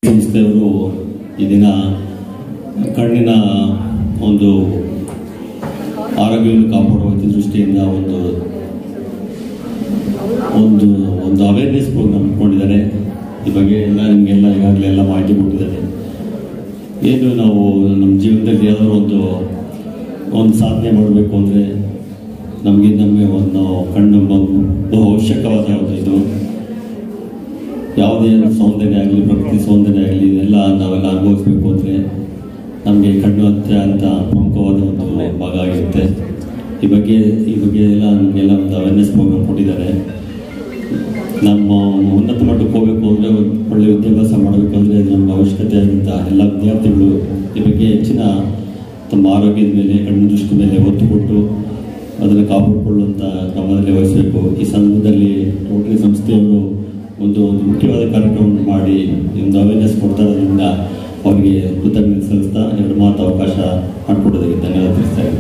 ಸಂಸ್ಥೆಯವರು ಈ ದಿನ ಕಣ್ಣಿನ ಒಂದು ಆರೋಗ್ಯವನ್ನು ಕಾಪಾಡುವ ದೃಷ್ಟಿಯಿಂದ ಒಂದು ಒಂದು ಒಂದು ಅವೇರ್ನೆಸ್ ಪ್ರೋಗ್ರಾಮ್ ಇಟ್ಕೊಂಡಿದ್ದಾರೆ ಈ ಬಗ್ಗೆ ಎಲ್ಲ ನಿಮಗೆಲ್ಲ ಈಗಾಗಲೇ ಎಲ್ಲ ಮಾಹಿತಿ ಕೊಟ್ಟಿದ್ದಾರೆ ಏನು ನಾವು ನಮ್ಮ ಜೀವನದಲ್ಲಿ ಯಾವ್ದಾದ್ರು ಒಂದು ಒಂದು ಸಾಧನೆ ಮಾಡಬೇಕು ಅಂದರೆ ನಮಗೆ ನಮಗೆ ಒಂದು ಕಣ್ಣು ಬಹು ಬಹು ಅವಶ್ಯಕವಾದ ಒಂದು ಇದು ಯಾವುದೇ ಸೌಂದರ್ಯ ಆಗಲಿ ಪ್ರಕೃತಿ ಸೌಂದರ್ಯ ಆಗಲಿ ಇದೆಲ್ಲ ನಾವೆಲ್ಲ ಅನುಭವಿಸ್ಬೇಕು ಅಂದರೆ ನಮಗೆ ಕಣ್ಣು ಅತ್ಯಂತ ಪ್ರಮುಖವಾದ ಒಂದು ಭಾಗ ಆಗಿರುತ್ತೆ ಈ ಬಗ್ಗೆ ಈ ಬಗ್ಗೆ ಎಲ್ಲ ನಮಗೆಲ್ಲ ಒಂದು ಅವೇರ್ನೆಸ್ ಪ್ರೋಗ್ರಾಮ್ ಕೊಟ್ಟಿದ್ದಾರೆ ನಮ್ಮ ಉನ್ನತ ಮಟ್ಟಕ್ಕೆ ಹೋಗಬೇಕು ಅಂದರೆ ಒಳ್ಳೆಯ ವಿದ್ಯಾಭ್ಯಾಸ ಮಾಡಬೇಕಂದ್ರೆ ನಮ್ಗೆ ಅವಶ್ಯಕತೆ ಆಗಿದ್ದ ಎಲ್ಲ ವಿದ್ಯಾರ್ಥಿಗಳು ಈ ಬಗ್ಗೆ ಹೆಚ್ಚಿನ ತಮ್ಮ ಆರೋಗ್ಯದ ಮೇಲೆ ಕಣ್ಣು ದೃಷ್ಟಿ ಮೇಲೆ ಒತ್ತು ಕೊಟ್ಟು ಅದನ್ನು ಕಾಪಾಡಿಕೊಳ್ಳುವಂಥ ಕ್ರಮದಲ್ಲಿ ವಹಿಸಬೇಕು ಈ ಸಂದರ್ಭದಲ್ಲಿ ರೋಟರಿ ಸಂಸ್ಥೆಯವರು ಒಂದು ಒಂದು ಮುಖ್ಯವಾದ ಕಾರ್ಯಕ್ರಮವನ್ನು ಮಾಡಿ ಈ ಒಂದು ಅವೇರ್ನೆಸ್ ಕೊಡ್ತಾ ಇರೋದ್ರಿಂದ ಅವರಿಗೆ ಕೃತಜ್ಞತೆ ಸಲ್ಲಿಸ್ತಾ ಎರಡು ಮಾತು ಅವಕಾಶ ಮಾಡಿಕೊಡೋದಕ್ಕೆ ಧನ್ಯವಾದ ತಿಳಿಸ್ತಾ ಇದ್ದೀನಿ